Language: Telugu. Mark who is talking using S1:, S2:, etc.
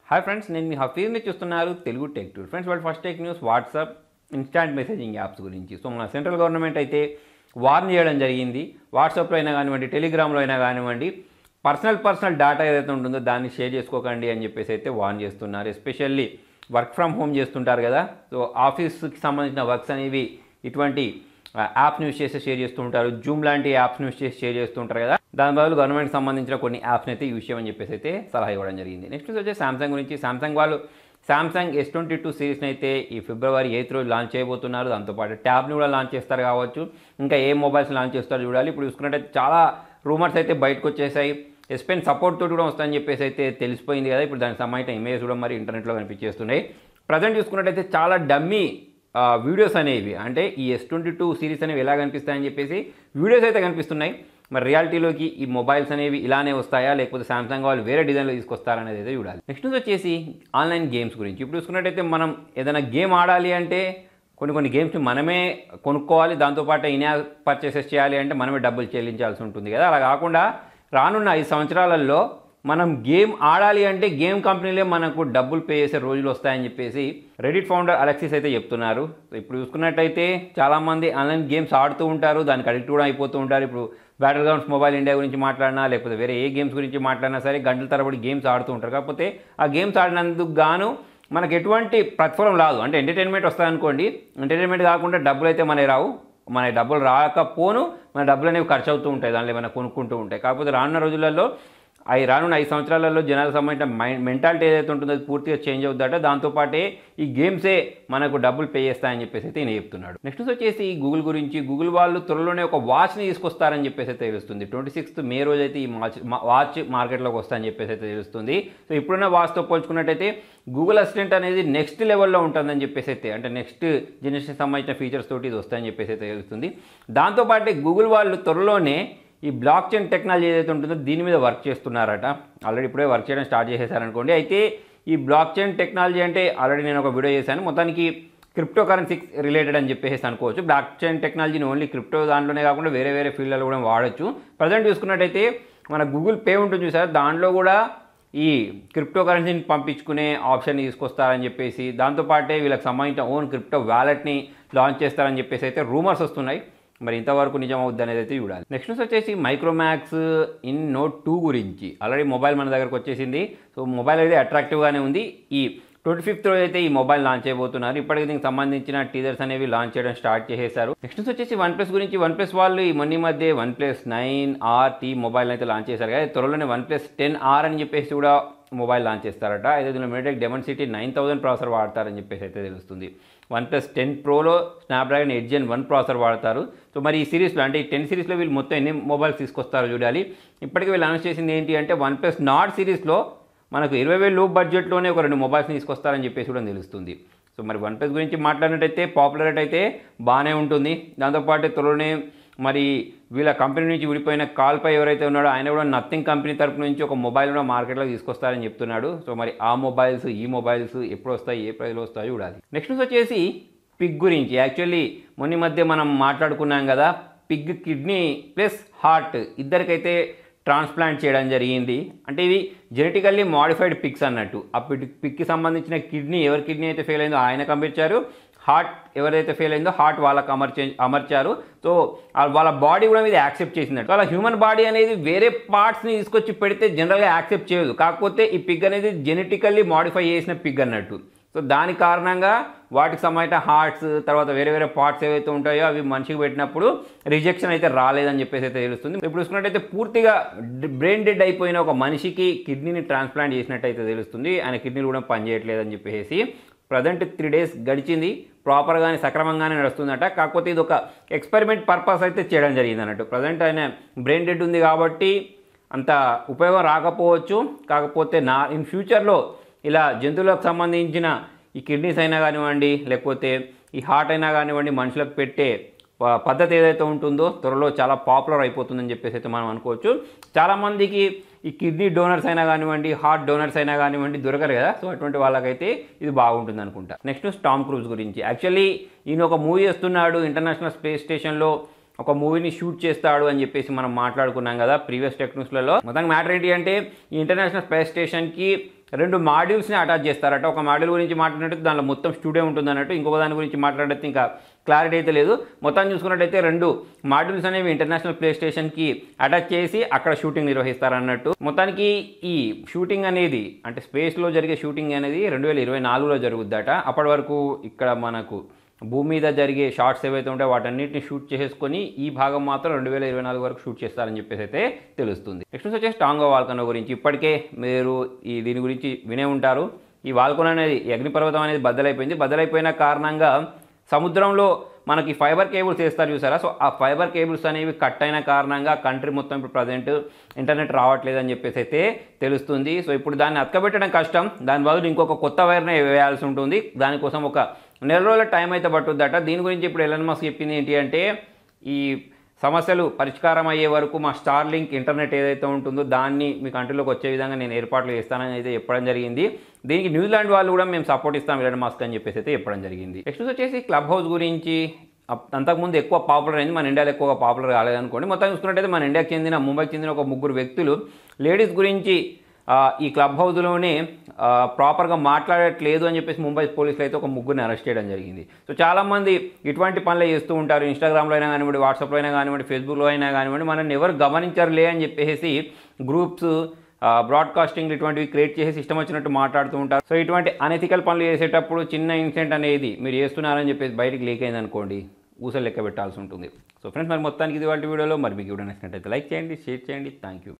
S1: హాయ్ ఫ్రెండ్స్ నేను మీ హఫీజ్ మీరు చూస్తున్నారు తెలుగు టెక్ టూర్ ఫ్రెండ్స్ వాళ్ళు first tech news WhatsApp instant messaging apps గురించి సో మన సెంట్రల్ గవర్నమెంట్ అయితే వార్న్ చేయడం జరిగింది వాట్సాప్లో అయినా కానివ్వండి టెలిగ్రామ్లో అయినా కానివ్వండి పర్సనల్ పర్సనల్ డేటా ఏదైతే ఉంటుందో దాన్ని షేర్ చేసుకోకండి అని చెప్పేసి అయితే వార్న్ చేస్తున్నారు ఎస్పెషల్లీ వర్క్ ఫ్రమ్ హోమ్ చేస్తుంటారు కదా సో ఆఫీస్కి సంబంధించిన వర్క్స్ అనేవి ఇటువంటి యాప్స్ యూస్ చేసి షేర్ చేస్తూ ఉంటారు జూమ్ లాంటి యాప్స్ యూస్ చేసి షేర్ చేస్తూ ఉంటారు కదా దాని బదులు గవర్నమెంట్ సంబంధించిన కొన్ని యాప్స్ని అయితే యూస్ చేయమని చెప్పేసి అయితే సలహా ఇవ్వడం జరిగింది నెక్స్ట్ వచ్చే సామ్సంగ్ గురించి సామ్సంగ్ వాళ్ళు సామ్సంగ్ ఎస్ ట్వంటీ టూ సిరీస్ని అయితే ఈ ఫిబ్రవరి ఎయిత్ రోజు లాంచ్ చేయబోతున్నారు దాంతోపాటు ట్యాబ్ని కూడా లాంచ్ చేస్తారు కావచ్చు ఇంకా ఏ మొబైల్స్ లాంచ్ చేస్తారో చూడాలి ఇప్పుడు చూసుకున్నట్టయితే చాలా రూమర్స్ అయితే బయటకు వచ్చేసాయి ఎస్ పెన్ సపోర్ట్ తోటి కూడా వస్తాయని చెప్పేసి అయితే తెలిసిపోయింది కదా ఇప్పుడు దానికి సంబంధించిన ఇమేజ్ కూడా మరి ఇంటర్నెట్లో కనిపించేస్తున్నాయి ప్రజెంట్ చూసుకున్నట్టయితే చాలా డమ్మీ వీడియోస్ అనేవి అంటే ఈ ఎస్ ట్వంటీ టూ సిరీస్ అనేవి ఎలా కనిపిస్తాయని చెప్పేసి వీడియోస్ అయితే కనిపిస్తున్నాయి మరి రియాలిటీలోకి ఈ మొబైల్స్ అనేవి ఇలానే వస్తాయా లేకపోతే సామ్సంగ్ వాళ్ళు వేరే డిజైన్లో తీసుకొస్తారనేది అయితే చూడాలి నెక్స్ట్ వచ్చేసి ఆన్లైన్ గేమ్స్ గురించి ఇప్పుడు చూసుకున్నట్టయితే మనం ఏదైనా గేమ్ ఆడాలి అంటే కొన్ని కొన్ని గేమ్స్ని మనమే కొనుక్కోవాలి దాంతోపాటు ఇన్ పర్చేసెస్ చేయాలి అంటే మనమే డబ్బులు చెల్లించాల్సి ఉంటుంది కదా అలా కాకుండా రానున్న ఐదు సంవత్సరాలలో మనం గేమ్ ఆడాలి అంటే గేమ్ కంపెనీలే మనకు డబ్బులు పే చేసే రోజులు వస్తాయని చెప్పేసి రెడిట్ ఫౌండర్ అలెక్సిస్ అయితే చెప్తున్నారు ఇప్పుడు చూసుకున్నట్టయితే చాలామంది ఆన్లైన్ గేమ్స్ ఆడుతూ ఉంటారు దానికి అడిక్ట్ కూడా అయిపోతూ ఉంటారు ఇప్పుడు బ్యాటిల్ గ్రౌండ్స్ మొబైల్ ఇండియా గురించి మాట్లాడినా లేకపోతే వేరే ఏ గేమ్స్ గురించి మాట్లాడినా సరే గంటల తరబడి గేమ్స్ ఆడుతూ ఉంటారు కాకపోతే ఆ గేమ్స్ ఆడినందుకు గాను మనకు ఎటువంటి ప్రతిఫలం రాదు అంటే ఎంటర్టైన్మెంట్ వస్తాయనుకోండి ఎంటర్టైన్మెంట్ కాకుండా డబ్బులు అయితే మనకి రావు మన డబ్బులు రాకపోను మన డబ్బులు అనేవి ఖర్చు అవుతూ ఉంటాయి దానిలో ఏమైనా కొనుక్కుంటూ ఉంటాయి కాకపోతే రానున్న రోజులలో అవి రానున్న ఐదు సంవత్సరాలలో జనాలకు సంబంధించిన మైండ్ మెంటాలిటీ ఏదైతే ఉంటుందో అది పూర్తిగా చేంజ్ అవుతుందట దాంతోపాటే ఈ గేమ్సే మనకు డబ్బులు పే చేస్తాయని చెప్పేసి అయితే ఈయన చెప్తున్నాడు నెక్స్ట్ వచ్చేసి గూగుల్ గురించి గూగుల్ వాళ్ళు త్వరలోనే ఒక వాచ్ని తీసుకొస్తారని చెప్పేసి అయితే తెలుస్తుంది ట్వంటీ సిక్స్త్ మే రోజు అయితే ఈ వాచ్ వాచ్ మార్కెట్లోకి వస్తాయని చెప్పేసి అయితే తెలుస్తుంది సో ఇప్పుడున్న వాచ్తో పోల్చుకున్నట్టయితే గూగుల్ అసిస్టెంట్ అనేది నెక్స్ట్ లెవెల్లో ఉంటుందని చెప్పేసి అయితే అంటే నెక్స్ట్ జనరేషన్ సంబంధించిన ఫీచర్స్ తోటి ఇది వస్తాయని చెప్పేసి అయితే తెలుస్తుంది దాంతోపాటే గూగుల్ వాళ్ళు త్వరలోనే ఈ బ్లాక్ చైన్ టెక్నాలజీ ఏదైతే ఉంటుందో దీని మీద వర్క్ చేస్తున్నారట ఆల్రెడీ ఇప్పుడే వర్క్ చేయడం స్టార్ట్ చేసేసారనుకోండి అయితే ఈ బ్లాక్ చైన్ టెక్నాలజీ అంటే ఆల్రెడీ నేను ఒక వీడియో చేశాను మొత్తానికి క్రిప్టో కరెన్సీ రిలేటెడ్ అని చెప్పేసి అనుకోవచ్చు బ్లాక్ చైన్ టెక్నాలజీని ఓన్లీ క్రిప్టో దాంట్లోనే కాకుండా వేరే వేరే ఫీల్డ్లలో కూడా వాడచ్చు ప్రజెంట్ చూసుకున్నట్టయితే మన గూగుల్ పే ఉంటుంది చూసారు దాంట్లో కూడా ఈ క్రిప్టో కరెన్సీని పంపించుకునే ఆప్షన్ తీసుకొస్తారని చెప్పేసి దాంతోపాటే వీళ్ళకి సంబంధించిన ఓన్ క్రిప్టో వ్యాలెట్ని లాంచ్ చేస్తారని చెప్పేసి అయితే రూమర్స్ వస్తున్నాయి మరి ఇంతవరకు నిజం అవుద్ది అనేది అయితే చూడాలి నెక్స్ట్ న్యూస్ వచ్చేసి మైక్రోమ్యాక్స్ ఇన్ నోట్ టూ గురించి ఆల్రెడీ మొబైల్ మన దగ్గరకు వచ్చేసింది సో మొబైల్ అయితే అట్రాక్టివ్గానే ఉంది ఈ ట్వంటీ ఫిఫ్త్ రోజు అయితే ఈ మొబైల్ లాంచ్ చేయబోతున్నారు ఇప్పటికి దీనికి సంబంధించిన టీజర్స్ అనేవి లాంచ్ చేయడం స్టార్ట్ చేసేశారు నెక్స్ట్ వచ్చేసి వన్ ప్లస్ గురించి వన్ ప్లస్ వాళ్ళు ఈ మొన్న మధ్య one plus nine R T mobile అయితే లాంచ్ చేశారు కదా త్వరలోనే వన్ ప్లస్ టెన్ ఆర్ అని చెప్పేసి కూడా మొబైల్ లాంచ్ చేస్తారట అయితే దీనిలో MediaTek Dimensity nine thousand processor వాడతారని చెప్పేసి అయితే తెలుస్తుంది వన్ ప్లస్ టెన్ ప్రోలో Snapdragon eight gen one processor వాడతారు సో మరి ఈ సిరీస్లో అంటే ఈ టెన్ సిరీస్లో వీళ్ళు మొత్తం ఎన్ని మొబైల్స్ తీసుకొస్తారో చూడాలి ఇప్పటికీ వీళ్ళు అనౌన్స్ చేసింది ఏంటి అంటే వన్ ప్లస్ నాట్ సిరీస్లో మనకు ఇరవై వేలు లో బడ్జెట్లోనే ఒక రెండు మొబైల్స్ని తీసుకొస్తారని చెప్పేసి కూడా తెలుస్తుంది సో మరి వన్ ప్లస్ గురించి మాట్లాడినట్టయితే పాపులర్ అయితే బాగానే ఉంటుంది దాంతోపాటు త్వరలోనే మరి వీళ్ళ కంపెనీ నుంచి విడిపోయిన కాల్పై ఎవరైతే ఉన్నాడో ఆయన కూడా నథింగ్ కంపెనీ తరపు నుంచి ఒక మొబైల్ కూడా మార్కెట్లో తీసుకొస్తారని చెప్తున్నాడు సో మరి ఆ మొబైల్స్ ఈ మొబైల్స్ ఎప్పుడు వస్తాయి ఏ ప్రైస్లో వస్తాయో చూడాలి నెక్స్ట్ వచ్చేసి పిగ్ గురించి యాక్చువల్లీ మొన్న మధ్య మనం మాట్లాడుకున్నాం కదా పిగ్ కిడ్నీ ప్లస్ హార్ట్ ఇద్దరికైతే ట్రాన్స్ప్లాంట్ చేయడం జరిగింది అంటే ఇవి జెనెటికల్లీ మాడిఫైడ్ పిక్స్ అన్నట్టు ఆ పిక్కి సంబంధించిన కిడ్నీ ఎవరి కిడ్నీ అయితే ఫెయిల్ అయిందో ఆయనకు అమర్చారు హార్ట్ ఎవరైతే ఫెయిల్ అయిందో హార్ట్ వాళ్ళకి అమర్చే అమర్చారు సో వాళ్ళ బాడీ కూడా మీద యాక్సెప్ట్ చేసిందట వాళ్ళ హ్యూమన్ బాడీ అనేది వేరే పార్ట్స్ని తీసుకొచ్చి పెడితే జనరల్గా యాక్సెప్ట్ చేయదు కాకపోతే ఈ పిగ్ అనేది జెనెటికల్లీ మాడిఫై చేసిన పిగ్ అన్నట్టు సో దాని కారణంగా వాటికి సంబంధించిన హార్ట్స్ తర్వాత వేరే వేరే పార్ట్స్ ఏవైతే ఉంటాయో అవి మనిషికి పెట్టినప్పుడు రిజెక్షన్ అయితే రాలేదని చెప్పేసి అయితే తెలుస్తుంది ఇప్పుడు చూసుకున్నట్టయితే పూర్తిగా బ్రెయిన్ డెడ్ అయిపోయిన ఒక మనిషికి కిడ్నీని ట్రాన్స్ప్లాంట్ చేసినట్టు అయితే తెలుస్తుంది ఆయన కిడ్నీలు కూడా పనిచేయట్లేదని చెప్పేసి ప్రజెంట్ త్రీ డేస్ గడిచింది ప్రాపర్గానే సక్రమంగానే నడుస్తుందట కాకపోతే ఇది ఒక ఎక్స్పెరిమెంట్ పర్పస్ అయితే చేయడం జరిగింది అన్నట్టు ప్రజెంట్ ఆయన బ్రెయిన్ డెడ్ ఉంది కాబట్టి అంత ఉపయోగం రాకపోవచ్చు కాకపోతే నా ఇన్ ఫ్యూచర్లో ఇలా జంతువులకు సంబంధించిన ఈ కిడ్నీస్ అయినా కానివ్వండి లేకపోతే ఈ హార్ట్ అయినా కానివ్వండి మనుషులకు పెట్టే పద్ధతి ఏదైతే ఉంటుందో త్వరలో చాలా పాపులర్ అయిపోతుందని చెప్పేసి అయితే మనం అనుకోవచ్చు చాలామందికి ఈ కిడ్నీ డోనర్స్ అయినా కానివ్వండి హార్ట్ డోనర్స్ అయినా కానివ్వండి దొరకరు కదా సో అటువంటి వాళ్ళకైతే ఇది బాగుంటుంది అనుకుంటా నెక్స్ట్ టామ్ క్రూజ్ గురించి యాక్చువల్లీ ఈయన ఒక మూవీ వస్తున్నాడు ఇంటర్నేషనల్ స్పేస్ స్టేషన్లో ఒక మూవీని షూట్ చేస్తాడు అని చెప్పేసి మనం మాట్లాడుకున్నాం కదా ప్రీవియస్ టెక్ న్యూస్లలో మొత్తానికి మ్యాటర్ ఏంటి అంటే ఈ ఇంటర్నేషనల్ స్పేస్ స్టేషన్కి రెండు మాడ్యూల్స్ని అటాచ్ చేస్తారట ఒక మాడ్యూల్ గురించి మాట్లాడినట్టు దానిలో మొత్తం స్టూడియో ఉంటుంది అన్నట్టు ఇంకొక దాని గురించి మాట్లాడితే ఇంకా క్లారిటీ అయితే లేదు మొత్తం చూసుకున్నట్టయితే రెండు మాడ్యూల్స్ అనేవి ఇంటర్నేషనల్ ప్లే స్టేషన్కి అటాచ్ చేసి అక్కడ షూటింగ్ నిర్వహిస్తారన్నట్టు మొత్తానికి ఈ షూటింగ్ అనేది అంటే స్పేస్లో జరిగే షూటింగ్ అనేది రెండు వేల ఇరవై నాలుగులో జరుగుద్దట అప్పటి వరకు ఇక్కడ మనకు భూమి మీద జరిగే షార్ట్స్ ఏవైతే ఉంటాయో వాటన్నిటిని షూట్ చేసుకొని ఈ భాగం మాత్రం రెండు వేల ఇరవై నాలుగు వరకు షూట్ చేస్తారని చెప్పేసి అయితే తెలుస్తుంది నెక్స్ట్ వచ్చేసి టాంగో వాల్కనో గురించి ఇప్పటికే మీరు ఈ దీని గురించి వినే ఉంటారు ఈ వాల్కన్ అనేది ఈ అగ్నిపర్వతం అనేది బద్దలైపోయింది బద్దలైపోయిన కారణంగా సముద్రంలో మనకి ఫైబర్ కేబుల్స్ వేస్తారు చూసారా సో ఆ ఫైబర్ కేబుల్స్ అనేవి కట్ అయిన కారణంగా కంట్రీ మొత్తం ఇప్పుడు ప్రజెంట్ ఇంటర్నెట్ రావట్లేదు అని చెప్పేసి అయితే తెలుస్తుంది సో ఇప్పుడు దాన్ని అతకబెట్టడం కష్టం దాని బదులు ఇంకొక కొత్త వైర్నే వేయాల్సి ఉంటుంది దానికోసం ఒక నెల రోజుల టైం అయితే పట్టుద్దట దీని గురించి ఇప్పుడు ఎలన్ మస్క్ చెప్పింది ఏంటి అంటే ఈ సమస్యలు పరిష్కారం అయ్యే వరకు మా స్టార్ లింక్ ఇంటర్నెట్ ఏదైతే ఉంటుందో దాన్ని మీ కంట్రీలోకి వచ్చే విధంగా నేను ఏర్పాట్లు చేస్తానని అయితే చెప్పడం జరిగింది దీనికి న్యూజిలాండ్ వాళ్ళు కూడా మేము సపోర్ట్ ఇస్తాం ఎలన్ మాస్క్ అని చెప్పేసి అయితే చెప్పడం జరిగింది నెక్స్ట్ వచ్చేసి క్లబ్ హౌస్ గురించి అప్- అంతకుముందు ఎక్కువ పాపులర్ అయింది మన ఇండియాలో ఎక్కువగా పాపులర్ కాలేదనుకోండి మొత్తం చూసుకున్నట్టయితే మన ఇండియాకి చెందిన ముంబైకి చెందిన ఒక ముగ్గురు వ్యక్తులు లేడీస్ గురించి ఆ, ఈ క్లబ్ హౌస్లోనే ఆ, ప్రాపర్గా మాట్లాడట్లేదు అని చెప్పేసి ముంబై పోలీసులు అయితే ఒక ముగ్గురిని అరెస్ట్ చేయడం జరిగింది సో చాలామంది ఇటువంటి పనులు చేస్తూ ఉంటారు ఇన్స్టాగ్రామ్లో అయినా కానివ్వండి వాట్సాప్లో అయినా కానివ్వండి ఫేస్బుక్లో అయినా కానివ్వండి మనల్ని ఎవరు గమనించరులే అని చెప్పేసి గ్రూప్స్ బ్రాడ్కాస్టింగ్ ఇటువంటివి క్రియేట్ చేసి ఇష్టం వచ్చినట్టు మాట్లాడుతూ ఉంటారు సో ఇటువంటి అనెథికల్ పనులు చేసేటప్పుడు చిన్న ఇన్సిడెంట్ అనేది మీరు చేస్తున్నారని చెప్పేసి బయటికి లీక్ అయింది అనుకోండి ఊసలు లెక్క పెట్టాల్సి ఉంటుంది సో ఫ్రెండ్స్ మరి మొత్తానికి ఇది వాళ్ళ వీడియోలో మరి మీకు వీడియో నచ్చినట్టయితే లైక్ చేయండి షేర్ చేయండి థ్యాంక్ యూ